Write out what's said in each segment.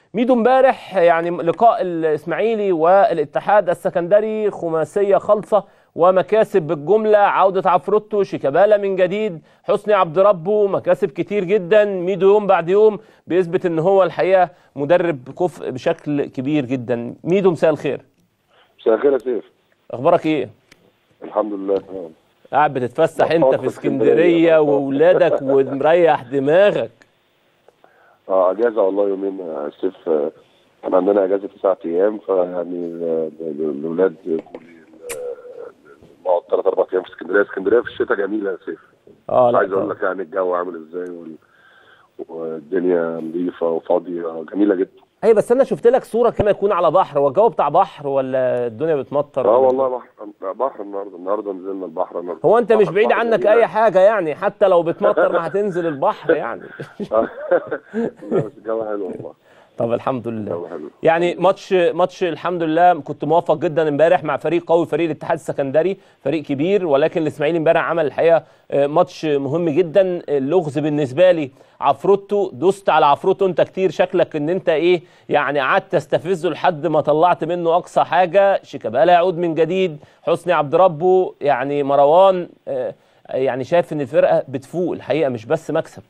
ميدو امبارح يعني لقاء الاسماعيلي والاتحاد السكندري خماسيه خالصه ومكاسب بالجمله عوده عفروتو شيكابالا من جديد حسني عبد ربه مكاسب كتير جدا ميدو يوم بعد يوم بيثبت ان هو الحقيقه مدرب كفء بشكل كبير جدا ميدو مساء الخير مساء الخير يا سيف اخبارك ايه الحمد لله تمام قاعد بتتفسح انت في اسكندريه واولادك ومريح دماغك اه اجازه والله يومين يا سيف احنا عندنا اجازه تسعة ايام فيعني الاولاد كل نقعد ثلاث اربع ايام في اسكندريه اسكندريه في الشتاء جميله يا سيف اه عايز اقول لك يعني الجو عامل ازاي وال... والدنيا نظيفه وفاضيه جميله جدا اي بس انا شفت لك صوره كما يكون على بحر هو الجو بتاع بحر ولا الدنيا بتمطر اه والله بحر بحر النهارده النهارده نزلنا البحر النهارده هو انت مش بعيد عنك اي حاجه يعني حتى لو بتمطر ما هتنزل البحر يعني لا بس الجو حلو والله طب الحمد لله الجو حلو يعني ماتش ماتش الحمد لله كنت موفق جدا امبارح مع فريق قوي فريق الاتحاد السكندري فريق كبير ولكن الاسماعيلي امبارح عمل الحقيقه ماتش مهم جدا اللغز بالنسبه لي عفروتو دوست على عفروتو انت كتير شكلك ان انت ايه يعني قعدت تستفزه لحد ما طلعت منه اقصى حاجه شيكابالا يعود من جديد حسني عبد ربه يعني مروان يعني شايف ان الفرقه بتفوق الحقيقه مش بس مكسب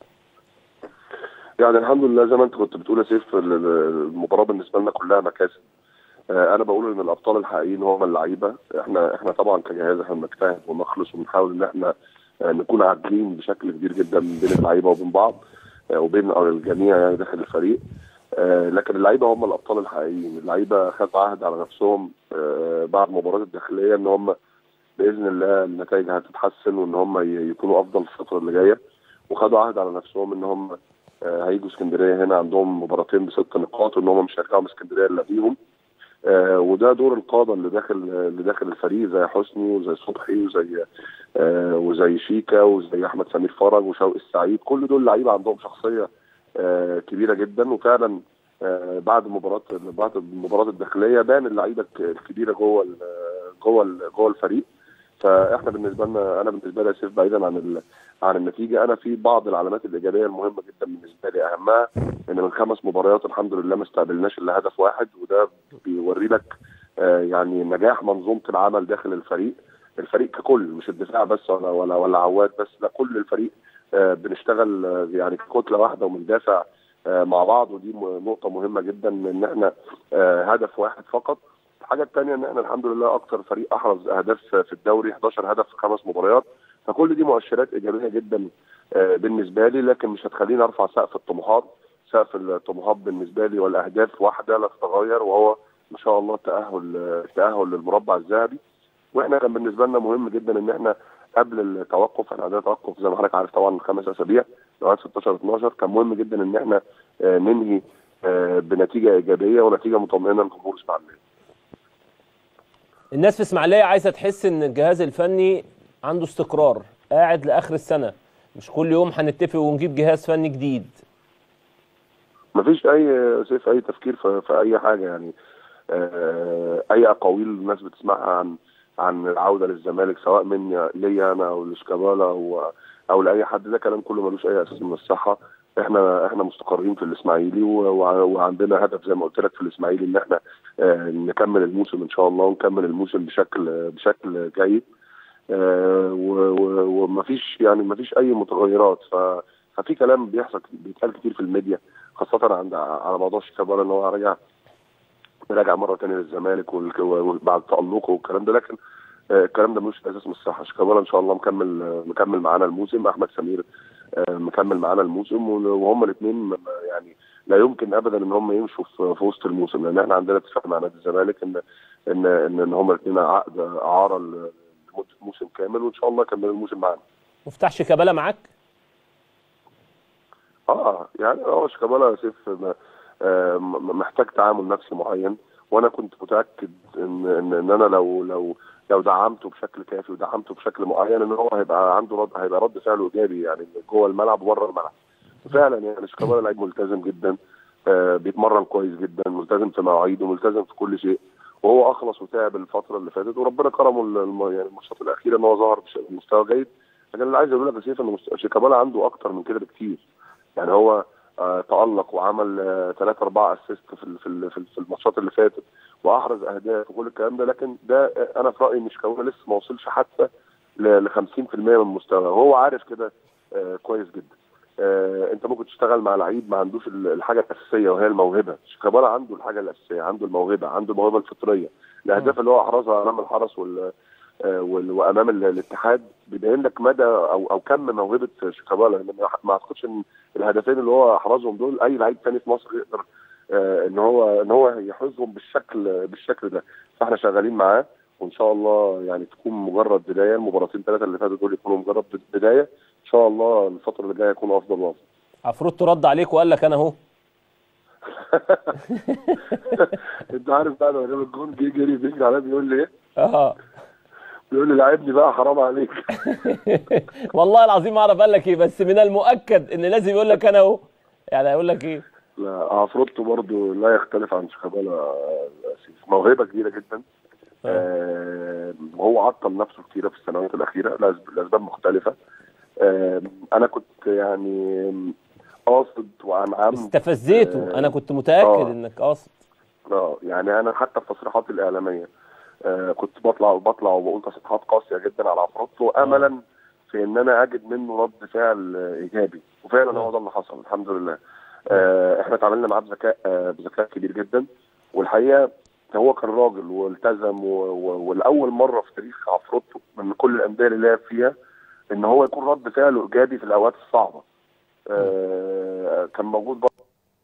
يعني الحمد لله زي ما انت كنت بتقول يا سيف المباراه بالنسبه لنا كلها مكاسب انا بقول ان الابطال الحقيقيين هم اللعيبه احنا احنا طبعا كجهاز احنا بنجتهد ونخلص وبنحاول ان احنا نكون عادلين بشكل كبير جدا بين اللعيبه وبين بعض وبين الجميع يعني داخل الفريق لكن اللعيبه هم الابطال الحقيقيين اللعيبه خدوا عهد على نفسهم بعد المباراه الداخليه ان هم باذن الله النتائج هتتحسن وان هم يكونوا افضل في الفتره اللي جايه وخدوا عهد على نفسهم ان هم هيجوا اسكندريه هنا عندهم مباراتين بست نقاط وان هم مش هيرجعوا من اسكندريه الا بيهم آه وده دور القاده اللي داخل اللي داخل الفريق زي حسني وزي صبحي وزي آه وزي شيكا وزي احمد سمير فرج وشوقي السعيد كل دول لعيبه عندهم شخصيه آه كبيره جدا وفعلا آه بعد مباراه بعد المباراه الداخليه بان اللعيبه الكبيره جوه جوه جوه الفريق فاحنا بالنسبه لنا انا بالنسبه لي يا سيف بعيدا عن عن النتيجه انا في بعض العلامات الايجابيه المهمه جدا بالنسبه لي اهمها ان من خمس مباريات الحمد لله ما استقبلناش الا هدف واحد وده بيوري لك آه يعني نجاح منظومه العمل داخل الفريق الفريق ككل مش الدفاع بس ولا ولا ولا عواد بس لا كل الفريق آه بنشتغل آه يعني ككتله واحده وبندافع مع بعض ودي نقطه مهمه جدا ان احنا هدف واحد فقط الحاجه الثانيه ان احنا الحمد لله اكثر فريق احرز اهداف في الدوري 11 هدف في خمس مباريات فكل دي مؤشرات ايجابيه جدا بالنسبه لي لكن مش هتخليني ارفع سقف الطموحات سقف الطموحات بالنسبه لي والاهداف واحده لا تتغير وهو ما شاء الله التاهل التاهل للمربع الذهبي واحنا كان بالنسبه لنا مهم جدا ان احنا قبل التوقف احنا عندنا توقف زي ما حضرتك عارف طبعا خمس اسابيع لغايه 16 12 كان مهم جدا ان احنا ننهي بنتيجه ايجابيه ونتيجه مطمئنه لجمهور اسماعيليه. الناس في اسماعيليه عايزه تحس ان الجهاز الفني عنده استقرار قاعد لاخر السنه مش كل يوم هنتفق ونجيب جهاز فني جديد مفيش اي سيف اي تفكير في, في اي حاجه يعني آه اي اقاويل الناس بتسمعها عن عن العوده للزمالك سواء مني ليا انا او لشيكابالا او او لاي حد ده كلام كله ملوش اي اساس من الصحه احنا احنا مستقرين في الاسماعيلي وعندنا هدف زي ما قلت لك في الاسماعيلي ان احنا آه نكمل الموسم ان شاء الله ونكمل الموسم بشكل بشكل جيد آه ومفيش يعني مفيش اي متغيرات ففي كلام بيحصل بيتقال كتير في الميديا خاصه عند على موضوع شيكابالا ان هو راجع راجع مره ثانيه للزمالك وبعد تالقه والكلام ده لكن آه الكلام ده ملوش اساس من الصحه شيكابالا ان شاء الله مكمل مكمل معانا الموسم احمد سمير آه مكمل معانا الموسم وهم الاثنين يعني لا يمكن ابدا ان هم يمشوا في وسط الموسم لان احنا عندنا اتفاق مع نادي الزمالك ان ان ان, إن هم الاثنين عقد اعاره لمده موسم كامل وان شاء الله يكملوا الموسم معانا. مفتاح شيكابالا معاك؟ اه يعني هو شيكابالا سيف محتاج تعامل نفسي معين وانا كنت متاكد ان ان, إن انا لو لو لو دعمته بشكل كافي ودعمته بشكل معين ان هو هيبقى عنده رد هيبقى رد فعله ايجابي يعني جوه الملعب وبره الملعب. فعلا يعني شيكابالا لعيب ملتزم جدا آه بيتمرن كويس جدا ملتزم في مواعيده ملتزم في كل شيء وهو اخلص وتعب الفتره اللي فاتت وربنا كرمه يعني الماتشات الاخيره ان هو ظهر بمستوى جيد لكن اللي عايز اقول لك يا سيف ان شيكابالا عنده اكتر من كده بكتير يعني هو آه تالق وعمل ثلاثة أربعة اسيست في ال- في ال- في ال- في الماتشات اللي فاتت واحرز اهداف وكل الكلام ده لكن ده آه، انا في رايي ان شيكابالا لسه ما وصلش حتى ل 50% من مستواه وهو عارف كده آه كويس جدا آه انت ممكن تشتغل مع لعيب ما عندوش ال- الحاجه الاساسيه وهي الموهبه شيكابالا عنده الحاجه الاساسيه عنده الموهبه عنده الموهبه الفطريه الاهداف اللي هو احرزها امام الحرس وال آه، وال- وامام ال- الاتحاد بيبين لك مدى او او كم موهبه شيكابالا لأن ما- ما اعتقدش ان الهدفين اللي هو احرزهم دول اي لعيب تاني في مصر يقدر آه، ان هو ان هو يحرزهم بالشكل بالشكل ده فاحنا شغالين معاه وان شاء الله يعني تكون مجرد بدايه المباراتين ثلاثه اللي فاتوا دول يكونوا مجرد بدايه ان شاء الله الفتره اللي جايه يكون افضل وافضل عفروت رد عليك وقال لك انا اهو انت عارف بقى لما جاب الجون جه جري بيجري عليا بيقول لي ايه؟ اه بيقول لي لاعبني بقى حرام عليك والله العظيم ما اعرف قال لك ايه بس من المؤكد ان لازم يقول لك انا اهو يعني هيقول لك ايه لا عفروتو برضو لا يختلف عن شيكابالا آه، سيف. موهبه كبيره جدا آه، وهو عطل نفسه كتير في السنوات الاخيره لأسب- لاسباب مختلفه آه، انا كنت يعني قاصد وعن عمد استفزيته انا كنت متاكد آه. انك قاصد اه يعني انا حتى في تصريحاتي الاعلاميه آه كنت بطلع وبطلع وبقول تصريحات قاسيه جدا على عفروتو املا في ان انا اجد منه رد فعل آه، ايجابي وفعلا هو ده اللي حصل الحمد لله آه احنا اتعاملنا معاه بذكاء آه بذكاء كبير جدا والحقيقه هو كان راجل والتزم و- و- ولاول مره في تاريخ عفروتو من كل الانديه اللي لعب فيها ان هو يكون رد فعله ايجابي في الاوقات الصعبه آه كان موجود برضه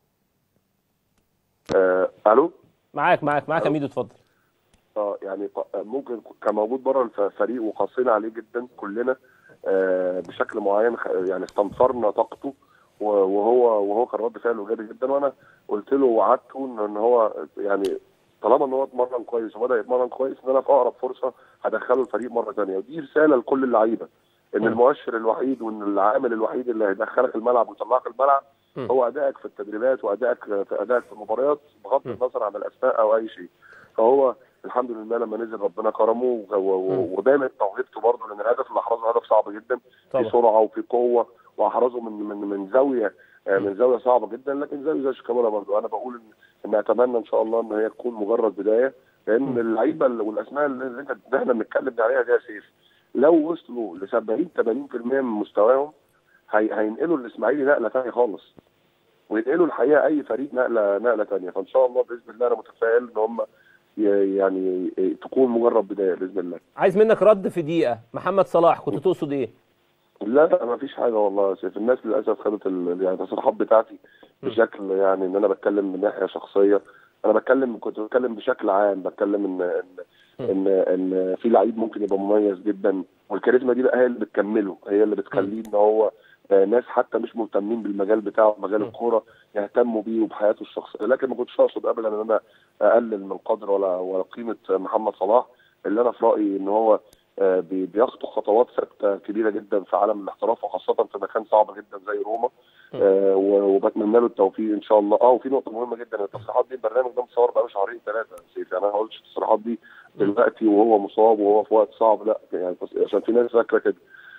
آه الو معاك معاك معاك يا ميدو اتفضل اه يعني ق- ممكن كان موجود بره الفريق وقاسينا عليه جدا كلنا آه بشكل معين خ- يعني استنفرنا طاقته و- وهو وهو كان رد فعله ايجابي جدا وانا قلت له وعدته ان إن هو يعني طالما ان هو اتمرن كويس وبدا يتمرن كويس ان انا في اقرب فرصه هدخله الفريق مره ثانيه ودي رساله لكل اللعيبه ان م. المؤشر الوحيد وان العامل الوحيد اللي هيدخلك الملعب ويطلعك الملعب م. هو ادائك في التدريبات وادائك في ادائك في المباريات بغض م. النظر عن الاسماء او اي شيء فهو الحمد لله لما نزل ربنا كرمه و- و- م. وبانت موهبته برضه لان الهدف اللي احرزه هدف صعب جدا في طبعا سرعه وفي قوه واحرزه من من من زاويه آه، من زاويه صعبه جدا لكن زاويه زي شيكابالا برضه انا بقول ان ان اتمنى ان شاء الله ان هي تكون مجرد بدايه لان اللعيبه اللي- والاسماء اللي انت اللي احنا بنتكلم عليها دي يا سيف لو وصلوا ل 70 80% من مستواهم هي هينقلوا الاسماعيلي نقله ثانيه خالص وينقلوا الحقيقه اي فريق نقله نقله ثانيه فان شاء الله باذن الله انا متفائل ان هم ي- يعني تكون مجرد بدايه باذن الله عايز منك رد في دقيقه محمد صلاح كنت تقصد ايه لا لا ما فيش حاجه والله يا سيف الناس للاسف خدت ال- يعني التصريحات بتاعتي بشكل يعني ان انا بتكلم من ناحيه شخصيه انا بتكلم كنت بتكلم بشكل عام بتكلم ان ان ان, إن في لعيب ممكن يبقى مميز جدا والكاريزما دي بقى هي اللي بتكمله هي اللي بتخليه ان هو آه، ناس حتى مش مهتمين بالمجال بتاعه مجال م. الكوره يهتموا بيه وبحياته الشخصيه لكن ما كنتش اقصد ابدا ان انا اقلل من قدر ولا ولا قيمه محمد صلاح اللي انا في رايي ان هو آه، بي- بيخطو خطوات ثابته كبيره جدا في عالم الاحتراف وخاصه في مكان صعب جدا زي روما آه، و- وبتمنى له التوفيق ان شاء الله اه وفي نقطه مهمه جدا التصريحات دي البرنامج ده مصور بقاله شهرين ثلاثه سيف يعني انا ما قلتش التصريحات دي دلوقتي وهو مصاب وهو في وقت صعب لا يعني بس- عشان في ناس فاكره كده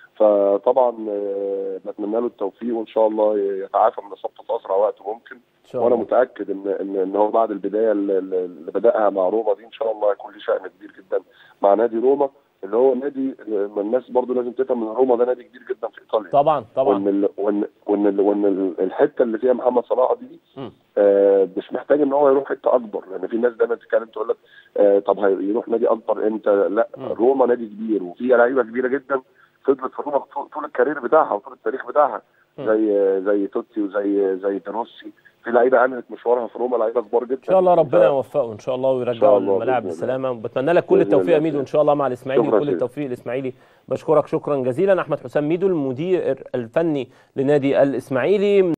فطبعا آه، بتمنى له التوفيق وان شاء الله يتعافى من اصابته في اسرع وقت ممكن ان شاء وانا الله متاكد ان ان ان هو بعد البدايه اللي, اللي بداها مع روما دي ان شاء الله هيكون له شأن كبير جدا مع نادي روما اللي هو نادي ما الناس برضو لازم تفهم ان روما ده نادي كبير جدا في ايطاليا طبعا طبعا وان ال... وان وان, ال... وان ال- الحته اللي فيها محمد صلاح دي م. آه مش محتاج ان هو يروح حته اكبر لان في ناس دايما تتكلم تقول لك آه طب هيروح نادي اكبر امتى لا م. روما نادي كبير وفيها لعيبه كبيره جدا فضلت في روما طول- طول الكارير بتاعها وطول التاريخ بتاعها م. زي زي توتي وزي زي دروسي في لعيبه انهت مشوارها في روما لعيبه كبار جدا ان شاء الله ربنا يوفقه ان شاء الله إن ويرجعه شاء الله الملاعب بإذن بالسلامه وبتمنى لك كل بإذن التوفيق يا الله. ميدو ان شاء الله مع الاسماعيلي شكرا وكل سيدي. التوفيق الاسماعيلي بشكرك شكرا جزيلا احمد حسام ميدو المدير الفني لنادي الاسماعيلي